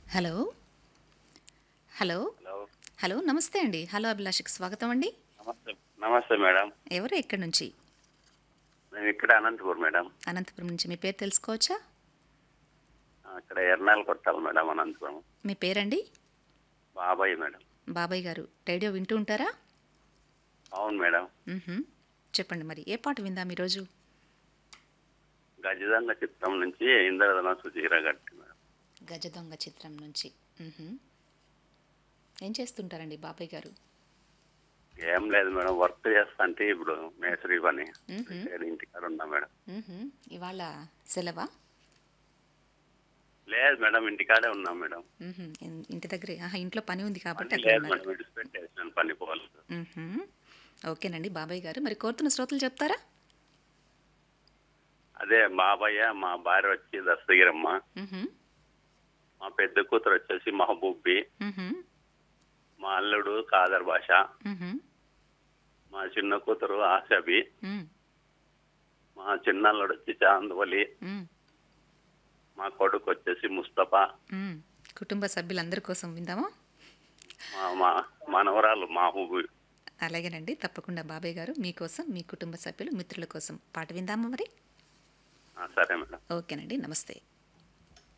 Hello hello hello hello నమస్తే అండి hello అభిలాషకి స్వాగతం అండి నమస్తే నమస్తే మేడం ఎవరు ఎక్కడి నుంచి మేము ఇక్కడ అనంతపూర్ మేడం అనంతపురం నుంచి మీ పేరు తెలుసుకోవచ్చా ఆ, ఇక్కడ ఎర్నాల్ కొట్టాలి మేడం అనంతపురం మీ పేరండి బాబాయ్ మేడం బాబాయ్ గారు రేడియో వింటూ ఉంటారా అవును మేడం మ్హూ. చెప్పండి మరి ఏ పాట విందాం ఈరోజు గజదంగ చిత్రం నుంచి ఇంద్రధన సుచీర గట్టి మేడం గజ దొంగ చిత్రం నుంచి మ్హూ. ఏం చేస్తుంటారండి బాబాయ్ గారు ఏం లేదు మేడం వర్క్ చేస్తా అంటే ఇప్పుడు మేసరి పని మ్హూ. ఇక్కడ ఇంటికాడ ఉన్నా మేడం మ్హూ. ఇవాళ సెలవా లేదు మేడం ఇంటికాడే ఉన్నా మేడం మ్హూ. ఇన్- ఇంటి దగ్గరే ఆహా ఇంట్లో పని ఉంది కాబట్టి పని అక్కడ లేదు ఉన్నారు మేడం విడిచిపెట్టేసాను పని పోవాలి మ్హూ. ఓకేనండి బాబాయ్ గారు మరి కోరుతున్న శ్రోతలు చెప్తారా అదే బాబాయ్య మా భార్య వచ్చి దస్తగిరమ్మ మ్హూ. మా పెద్ద కూతురు వచ్చేసి మహబూబి మ్హూ. మా అల్లుడు కాదర్ భాష మ్హూ. మా చిన్న కూతురు ఆశాబి మ్. మా చిన్నల్లుడు వచ్చి చాందవలి మ్. మా కొడుకు వచ్చేసి ముస్తఫా మ్. కుటుంబ సభ్యులందరి కోసం విందామా మా మా మనవరాలు మాహూబు అలాగేనండి తప్పకుండా బాబాయ్ గారు మీకోసం మీ కుటుంబ సభ్యులు మిత్రుల కోసం పాట విందామా మరి ఆ, సరే మేడం ఓకేనండి నమస్తే